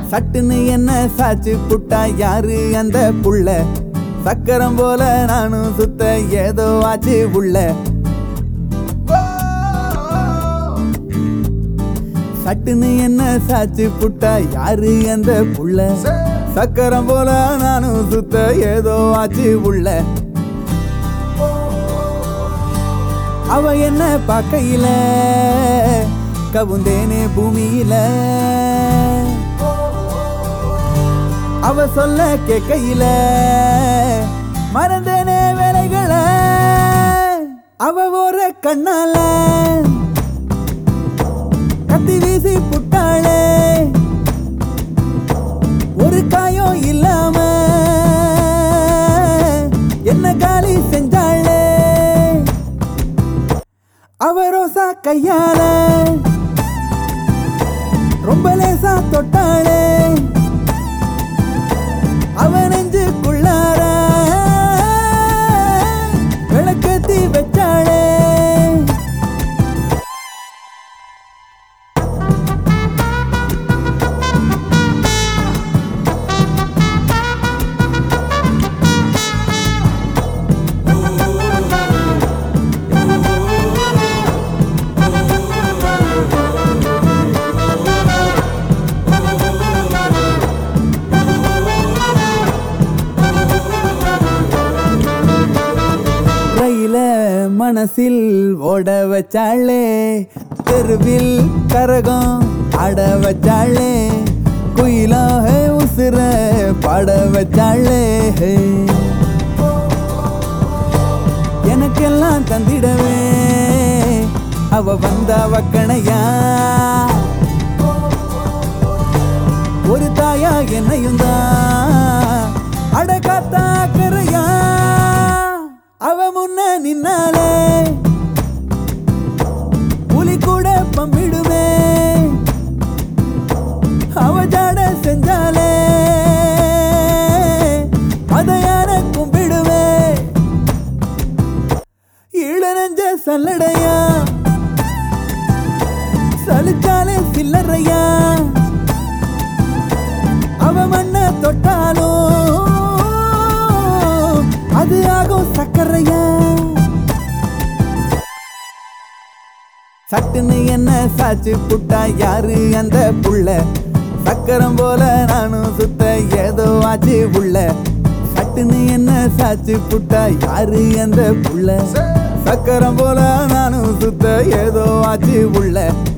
சட்டுன்னு என்ன சாச்சு புட்டா யாரு அந்த புள்ள சக்கரம் போல நானும் சுத்த ஏதோ ஆச்சு உள்ள சட்டுன்னு என்ன சாச்சு புட்டா யாரு அந்த புள்ள சக்கரம் போல நானும் சுத்த ஏதோ ஆச்சு உள்ள அவ என்ன பார்க்கையில கவுந்தேனே பூமியில அவ சொல்ல கேட்கையில மறந்தேனே வேலைகளை அவ ஒரு கண்ணால கத்தி வீசி புட்டாளே ஒரு காயம் இல்லாம என்ன காலி செஞ்சாளே அவ ரோசா கையால ரொம்ப லேசா தொட்டாளே அவ நெஞ்சுக்குள்ளார விளக்கத்தி வச்சாளே ரயில மனசில் ஓட வச்சாளே தெருவில் கரகம் ஆட வச்சாளே குயிலாக உசுர பாட வச்சாளே எனக்கெல்லாம் தந்திடவே அவ வந்த வக்கணையா ஒரு தாயா என்னையும் தான் அடகாத்தாக்கறையா அவ முன்ன நின்னாலே புலி கூட பம்பிடுமே அவ ஜாட செஞ்சாலே அதையான கும்பிடுவே இளநஞ்ச சல்லடையா சலிச்சாலே சில்லறையா அவ மண்ண தொட்டாலும் அது ஆகும் சக்கரையா சட்டுன்னு என்ன சாச்சு புட்டா யாரு அந்த புள்ள சக்கரம் போல நானும் சுத்த ஏதோ ஆச்சு உள்ள சட்டுன்னு என்ன சாச்சு புட்டா யாரு அந்த புள்ள சக்கரம் போல நானும் சுத்த ஏதோ ஆச்சு உள்ள